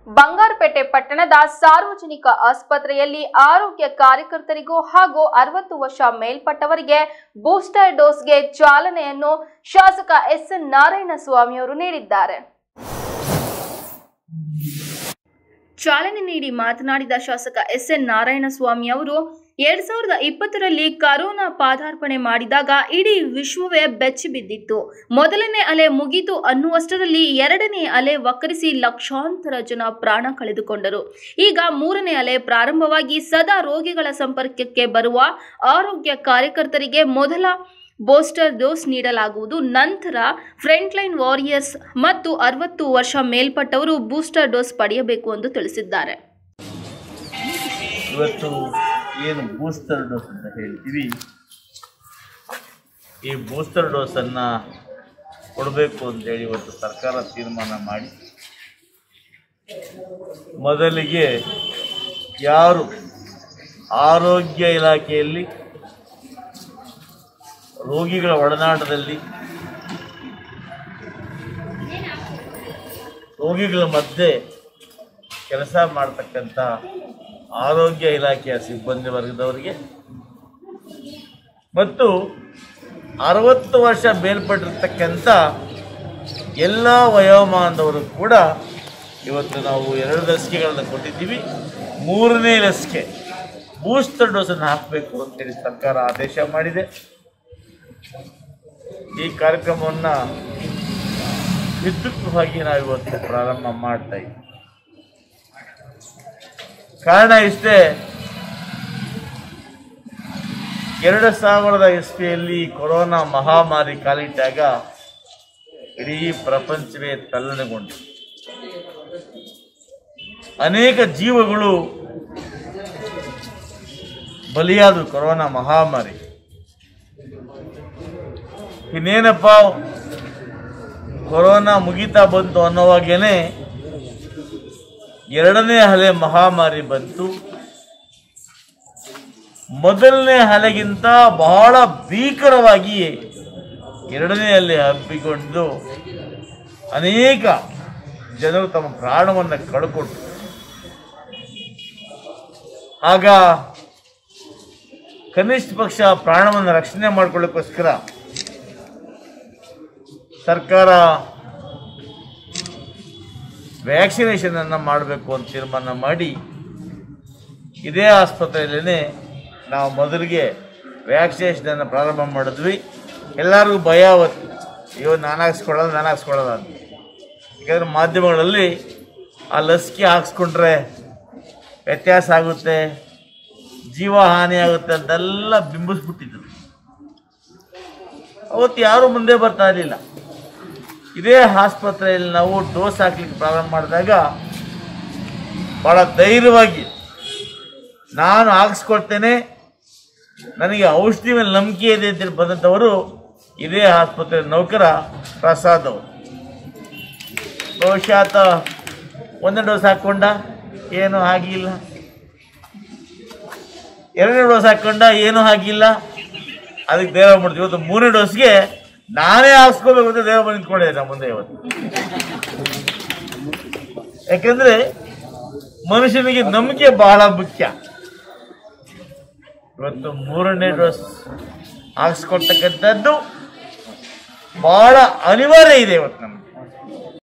ಬಂಗಾರಪೇಟೆ ಪಟ್ಟಣದ ಸಾರ್ವಜನಿಕ ಆಸ್ಪತ್ರೆಯಲ್ಲಿ ಆರೋಗ್ಯ ಕಾರ್ಯಕರ್ತರಿಗೂ ಹಾಗೂ ಅರವತ್ತು ವರ್ಷ ಮೇಲ್ಪಟ್ಟವರಿಗೆ ಬೂಸ್ಟರ್ ಡೋಸ್ಗೆ ಚಾಲನೆಯನ್ನು ಶಾಸಕ ಎಸ್ ಎನ್ ನಾರಾಯಣಸ್ವಾಮಿಯವರು ನೀಡಿದ್ದಾರೆ ಚಾಲನೆ ನೀಡಿ ಮಾತನಾಡಿದ ಶಾಸಕ ಎಸ್ ಎನ್ ನಾರಾಯಣಸ್ವಾಮಿ ಅವರು ಎರಡ್ ಸಾವಿರದ ಇಪ್ಪತ್ತರಲ್ಲಿ ಕರೋನಾ ಪಾದಾರ್ಪಣೆ ಮಾಡಿದಾಗ ಇಡೀ ವಿಶ್ವವೇ ಬೆಚ್ಚಿ ಬಿದ್ದಿತ್ತು ಮೊದಲನೇ ಅಲೆ ಮುಗಿತು ಅನ್ನುವಷ್ಟರಲ್ಲಿ ಎರಡನೇ ಅಲೆ ವಕ್ಕರಿಸಿ ಲಕ್ಷಾಂತರ ಜನ ಪ್ರಾಣ ಕಳೆದುಕೊಂಡರು ಈಗ ಮೂರನೇ ಅಲೆ ಪ್ರಾರಂಭವಾಗಿ ಸದಾ ರೋಗಿಗಳ ಸಂಪರ್ಕಕ್ಕೆ ಬರುವ ಆರೋಗ್ಯ ಕಾರ್ಯಕರ್ತರಿಗೆ ಮೊದಲ ಬೂಸ್ಟರ್ ಡೋಸ್ ನೀಡಲಾಗುವುದು ನಂತರ ಫ್ರಂಟ್ಲೈನ್ ವಾರಿಯರ್ಸ್ ಮತ್ತು ಅರವತ್ತು ವರ್ಷ ಮೇಲ್ಪಟ್ಟವರು ಬೂಸ್ಟರ್ ಡೋಸ್ ಪಡೆಯಬೇಕು ಎಂದು ತಿಳಿಸಿದ್ದಾರೆ ಇವತ್ತು ಏನು ಬೂಸ್ಟರ್ ಡೋಸ್ ಅಂತ ಹೇಳ್ತೀವಿ ಈ ಬೂಸ್ಟರ್ ಡೋಸನ್ನು ಕೊಡಬೇಕು ಅಂತೇಳಿ ಇವತ್ತು ಸರ್ಕಾರ ತೀರ್ಮಾನ ಮಾಡಿ ಮೊದಲಿಗೆ ಯಾರು ಆರೋಗ್ಯ ಇಲಾಖೆಯಲ್ಲಿ ರೋಗಿಗಳ ಒಡನಾಟದಲ್ಲಿ ರೋಗಿಗಳ ಮಧ್ಯೆ ಕೆಲಸ ಮಾಡ್ತಕ್ಕಂಥ ಆರೋಗ್ಯ ಇಲಾಖೆಯ ಸಿಬ್ಬಂದಿ ವರ್ಗದವರಿಗೆ ಮತ್ತು ಅರವತ್ತು ವರ್ಷ ಮೇಲ್ಪಟ್ಟಿರ್ತಕ್ಕಂಥ ಎಲ್ಲ ವಯೋಮಾನದವರು ಕೂಡ ಇವತ್ತು ನಾವು ಎರಡು ಲಸಿಕೆಗಳನ್ನು ಕೊಟ್ಟಿದ್ದೀವಿ ಮೂರನೇ ಲಸಿಕೆ ಬೂಸ್ಟರ್ ಡೋಸನ್ನು ಹಾಕಬೇಕು ಅಂತೇಳಿ ಸರ್ಕಾರ ಆದೇಶ ಮಾಡಿದೆ ಈ ಕಾರ್ಯಕ್ರಮವನ್ನು ವಿದ್ಯುಕ್ತವಾಗಿ ನಾವು ಇವತ್ತು ಪ್ರಾರಂಭ ಮಾಡ್ತಾ ಇದ್ದೀವಿ ಕಾರಣ ಇಷ್ಟೇ ಎರಡು ಸಾವಿರದ ಇಸ್ವಿಯಲ್ಲಿ ಕೊರೋನಾ ಮಹಾಮಾರಿ ಕಾಲಿಟ್ಟಾಗ ಇಡೀ ಪ್ರಪಂಚವೇ ತಲ್ಲಣಗೊಂಡು ಅನೇಕ ಜೀವಗಳು ಬಲಿಯಾದವು ಕೊರೋನಾ ಮಹಾಮಾರಿ ಇನ್ನೇನಪ್ಪ ಕೊರೋನಾ ಮುಗಿತಾ ಬಂತು ಅನ್ನೋವಾಗೇನೆ ಎರಡನೇ ಅಲೆ ಮಹಾಮಾರಿ ಬಂತು ಮೊದಲನೇ ಅಲೆಗಿಂತ ಬಹಳ ಭೀಕರವಾಗಿ ಎರಡನೇ ಅಲೆ ಹಬ್ಬಿಕೊಂಡು ಅನೇಕ ಜನರು ತಮ್ಮ ಪ್ರಾಣವನ್ನು ಕಳ್ಕೊಂಡ್ರು ಆಗ ಕನಿಷ್ಠ ಪಕ್ಷ ಪ್ರಾಣವನ್ನು ರಕ್ಷಣೆ ಮಾಡ್ಕೊಳ್ಳೋಕ್ಕೋಸ್ಕರ ಸರ್ಕಾರ ವ್ಯಾಕ್ಸಿನೇಷನ್ ಅನ್ನು ಮಾಡಬೇಕು ಅಂತ ತೀರ್ಮಾನ ಮಾಡಿ ಇದೇ ಆಸ್ಪತ್ರೆಯಲ್ಲೇ ನಾವು ಮೊದಲಿಗೆ ವ್ಯಾಕ್ಸಿನೇಷನ್ ಅನ್ನು ಪ್ರಾರಂಭ ಮಾಡಿದ್ವಿ ಎಲ್ಲರಿಗೂ ಭಯ ಅವತ್ತು ಅಯ್ಯೋ ನಾನು ಹಾಕ್ಸ್ಕೊಳ್ಳೋದು ನಾನು ಹಾಕ್ಸ್ಕೊಳ್ಳೋದು ಅಂತ ಯಾಕಂದರೆ ಮಾಧ್ಯಮಗಳಲ್ಲಿ ಆ ಲಸಿಕೆ ಹಾಕ್ಸ್ಕೊಂಡ್ರೆ ವ್ಯತ್ಯಾಸ ಆಗುತ್ತೆ ಜೀವ ಹಾನಿ ಆಗುತ್ತೆ ಅಂತೆಲ್ಲ ಬಿಂಬಿಸ್ಬಿಟ್ಟಿದ್ರು ಅವತ್ತು ಯಾರೂ ಮುಂದೆ ಬರ್ತಾ ಇರಲಿಲ್ಲ ಇದೇ ಆಸ್ಪತ್ರೆಯಲ್ಲಿ ನಾವು ಡೋಸ್ ಹಾಕ್ಲಿಕ್ಕೆ ಪ್ರಾರಂಭ ಮಾಡಿದಾಗ ಭಾಳ ಧೈರ್ಯವಾಗಿ ನಾನು ಹಾಕ್ಸ್ಕೊಳ್ತೇನೆ ನನಗೆ ಔಷಧಿ ಮೇಲೆ ನಂಬಿಕೆ ಇದೆ ಅಂತೇಳಿ ಬಂದಂಥವರು ಇದೇ ಆಸ್ಪತ್ರೆ ನೌಕರ ಪ್ರಸಾದ್ ಅವರು ಬಹುಶಃ ಆತ ಒಂದನೇ ಡೋಸ್ ಹಾಕ್ಕೊಂಡ ಏನೂ ಆಗಿಲ್ಲ ಎರಡನೇ ಡೋಸ್ ಹಾಕ್ಕೊಂಡ ಏನೂ ಆಗಿಲ್ಲ ಅದಕ್ಕೆ ದೇವ ಮಾಡ್ತೀವಿ ಇವತ್ತು ಮೂರನೇ ಡೋಸ್ಗೆ ನಾನೇ ಹಾಕ್ಸ್ಕೋಬೇಕು ಅಂತ ದೇವ ಬಂದು ನಿಂತ್ಕೊಂಡಿದ್ದೆ ನಮ್ಮ ಮುಂದೆ ಇವತ್ತು ಯಾಕಂದ್ರೆ ಮನುಷ್ಯನಿಗೆ ನಂಬಿಕೆ ಬಹಳ ಮುಖ್ಯ ಇವತ್ತು ಮೂರನೇ ಡೋಸ್ ಹಾಕ್ಸ್ಕೊಳ್ತಕ್ಕಂಥದ್ದು ಬಹಳ ಅನಿವಾರ್ಯ ಇದೆ ಇವತ್ತು ನಮಗೆ